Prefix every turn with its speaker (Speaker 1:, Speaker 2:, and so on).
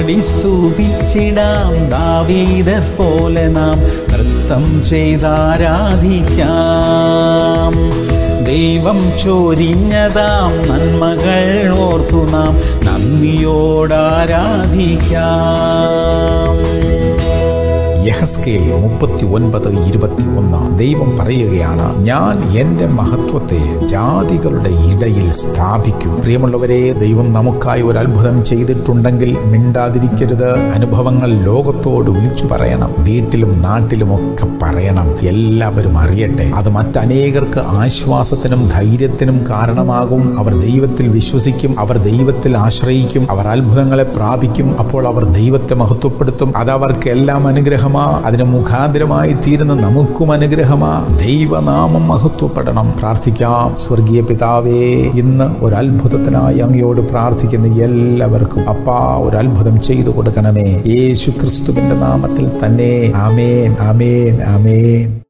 Speaker 1: പാടി സ്തുതിച്ചിടാം ദാവീതെ പോലെ നാം നൃത്തം ചെയ്താരാധിക്കാം ദൈവം ചൊരിഞ്ഞതാം നന്മകൾ ഓർത്തു നാം നന്ദിയോടാരാധിക്കാം യഹസ്കേൽ മുപ്പത്തി ഒൻപത് ഇരുപത്തി ഒന്ന് ദൈവം പറയുകയാണ് ഞാൻ എൻ്റെ മഹത്വത്തെ ജാതികളുടെ ഇടയിൽ സ്ഥാപിക്കും പ്രിയമുള്ളവരെ ദൈവം നമുക്കായി ഒരു അത്ഭുതം ചെയ്തിട്ടുണ്ടെങ്കിൽ മിണ്ടാതിരിക്കരുത് അനുഭവങ്ങൾ ലോകത്തോട് വിളിച്ചു പറയണം വീട്ടിലും നാട്ടിലും ഒക്കെ പറയണം എല്ലാവരും അറിയട്ടെ അത് മറ്റനേകർക്ക് ആശ്വാസത്തിനും ധൈര്യത്തിനും കാരണമാകും അവർ ദൈവത്തിൽ വിശ്വസിക്കും അവർ ദൈവത്തിൽ ആശ്രയിക്കും അവർ അത്ഭുതങ്ങളെ പ്രാപിക്കും അപ്പോൾ അവർ ദൈവത്തെ മഹത്വപ്പെടുത്തും അത് അവർക്ക് എല്ലാം അനുഗ്രഹമാ അതിന് മുഖാന്തരമായി തീരുന്ന നമുക്കും അനുഗ്രഹമാ ദൈവനാമം മഹത്വപ്പെടണം പ്രാർത്ഥിക്കാം സ്വർഗീയ പിതാവേ ഇന്ന് ഒരു അത്ഭുതത്തിനായി അങ്ങയോട് പ്രാർത്ഥിക്കുന്ന എല്ലാവർക്കും അപ്പാ ഒരു അത്ഭുതം ചെയ്തു കൊടുക്കണമേ യേശു ക്രിസ്തുവിന്റെ നാമത്തിൽ തന്നെ ആമേൻ ആമേൻ ആമേൻ